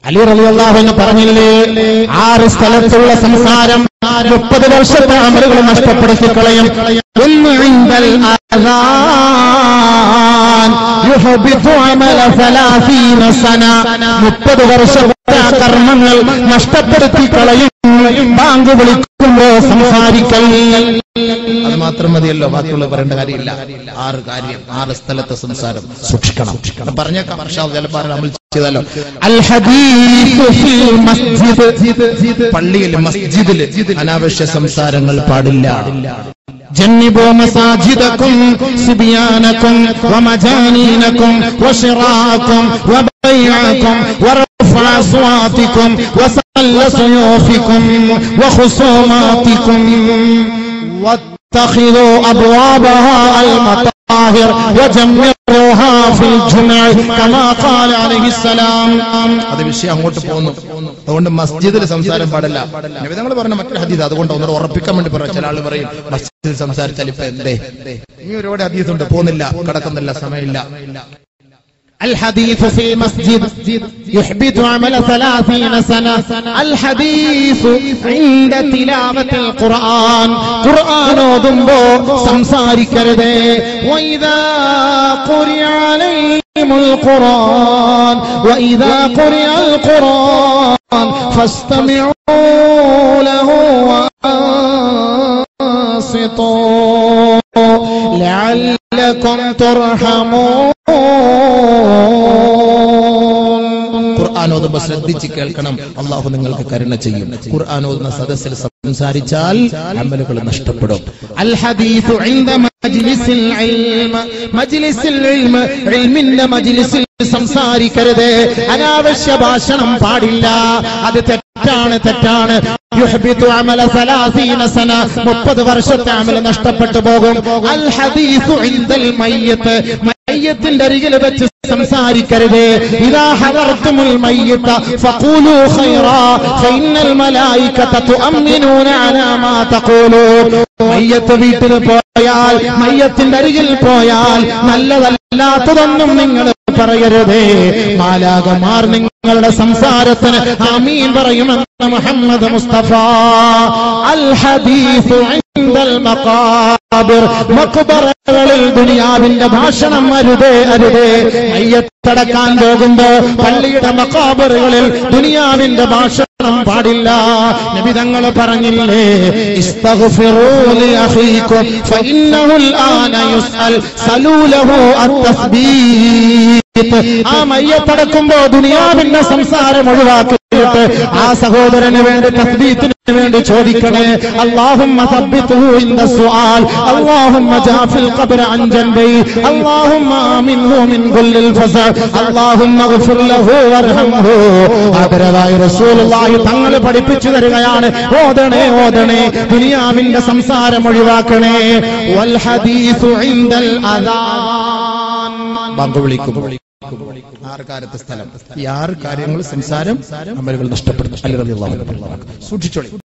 അലി റളിയല്ലാഹു അൻഹു പറഞ്ഞില്ലേ ആറ് സ്ഥലത്തുള്ള സംസാരം മുപ്പത് വർഷത്തെ അമലുകൾ നഷ്ടപ്പെടുത്തി കളയും ഒന്ന് ഇൻദൽ അദാൻ യുഹബിതു അമല സലാസീന സന മുപ്പത് വർഷത്തെ ആ കർമ്മങ്ങൾ നഷ്ടപ്പെടുത്തി കളയും ബാങ്ക് വിളിക്കുമ്പോ സംസാരിക്കൽ അത് മാത്രം മതിയല്ലോ ബാക്കിയുള്ള പറയേണ്ട കാര്യമില്ല ആറ് കാര്യം ആറ് സ്ഥലത്തെ സംസാരം സൂക്ഷിക്കണം പറഞ്ഞേക്കാം വർഷാവ് ചിലപ്പോൾ നമ്മൾ ചെയ്താലോ അൽ ഹദീസ് ഫിൽ മസ്ജിദ് പള്ളിയിൽ മസ്ജിദിൽ അനാവശ്യ സംസാരങ്ങൾ പാടില്ല جنبوا مساجدكم صبيانكم ومجانينكم وشراءكم وبيعكم ورفع أصواتكم وسل سيوفكم وخصوماتكم واتخذوا أبوابها المطاهر وجمروها في الجمع كما قال عليه السلام അത് വിഷയം അങ്ങോട്ട് പോകുന്നു അതുകൊണ്ട് മസ്ജിദിൽ സംസാരം പാടില്ല നബിതങ്ങൾ പറഞ്ഞ മറ്റൊരു ഹദീസ് അതുകൊണ്ട് ഒന്നുകൂടെ ഉറപ്പിക്കാൻ വേണ്ടി പറയാം ചില ആൾ പറയും മസ്ജിദിൽ സംസാരിച്ചാൽ ഇപ്പൊ എന്തേ ഇനി ഒരുപാട് ഹദീസ് ഉണ്ട് പോകുന്നില്ല കടക്കുന്നില്ല സമയമില്ല الحديث في المسجد يحبط عمل ثلاثين سنة الحديث عند تلاوة القرآن قرآن ودنبو سمساري كرده وإذا قرئ عليهم القرآن وإذا قرئ القرآن فاستمعوا له وأنصتوا لعلكم ترحمون ഖുർആൻ ഓതുമ്പോൾ ശ്രദ്ധിച്ച് കേൾക്കണം അള്ളാഹു നിങ്ങൾക്ക് കരുണ ചെയ്യും ഖുർആൻ ഓതുന്ന സദസ്സിൽ സംസാരിച്ചാൽ അമലുകൾ നഷ്ടപ്പെടും അൽ ഹദീസു ഇൻദ മജ്ലിസിൽ ഇൽമ മജ്ലിസിൽ ഇൽമ ഇൽമിന്റെ മജ്ലിസിൽ സംസാരിക്കരുത് അനാവശ്യ ഭാഷണം പാടില്ല അത് തെറ്റാണ് തെറ്റാണ് യുഹ്ബിതു അമല സലാസീന സന മുപ്പത് വർഷത്തെ അമൽ നഷ്ടപ്പെട്ടു പോകും അൽ ഹദീസു ഇൻദൽ മയ്യത്ത് മയ്യത്തിന്റെ അരികിൽ വെച്ച് സംസാരിക്കരുത് ഇതാ ഹദർത്തുമുൽ മയ്യത്ത ഫഖൂലു ഖൈറാ ഫഇന്നൽ മലായികത തുഅമ്മിനൂന അലാ മാ തഖൂലൂൻ മയ്യത്ത് വീട്ടിൽ പോയാൽ മയ്യത്തിന്റെ അരികിൽ പോയാൽ നല്ലതല്ലാത്തതൊന്നും നിങ്ങൾ പറയരുതേ മാലാകമാർ നിങ്ങളുടെ സംസാരത്തിന് ആമീൻ പറയുമെന്ന് മുഹമ്മദ് മുസ്തഫ അൽ ഹദീസു ഇൻദൽ മഖാബിർ മഖ്ബറകളിൽ ദുനിയാവിന്റെ ഭാഷണം അരുതേ അരുതേ മയ്യത്തടക്കാൻ പോകുമ്പോ പള്ളിയുടെ മക്കാബറുകളിൽ ദുനിയാവിന്റെ ഭാഷണം പാടില്ല നബി തങ്ങൾ പറഞ്ഞില്ലേ ഇസ്തഗ്ഫിറൂ ലി അഖീകും ഫഇന്നഹുൽ ആന യുസ്അൽ സലൂലഹു അത്തസ്ബീത് ആ മയ്യത്തടക്കുമ്പോ ദുനിയാവിന്റെ സംസാരം ഒഴിവാക്കിയിട്ട് ആ സഹോദരന് വേണ്ടി തസ്ബീത്തിന് വേണ്ടി ചോദിക്കണേ اللهم ثبته عند السؤال اللهم جاء في القبر عن جنبي اللهم آمنه من كل الفزع اللهم اغفر له وارحمه ആദരവായ റസൂലുള്ളാഹി തങ്ങൾ പഠിപ്പിച്ചു തരികയാണ് ഓതണേ ഓതണേ ദുനിയാവിന്റെ സംസാരം ഒഴിവാക്കണേ വൽ ഹദീസു ഇൻദൽ അദാൻ ബാങ്ക് വിളിക്കും ആറ് കാര്യത്തെ സ്ഥലം ഈ ആറ് കാര്യങ്ങൾ സംസാരം അമലുകൾ നഷ്ടപ്പെടും അല്ലി റളിയല്ലാഹു അൻഹു സൂക്ഷിച്ചോളി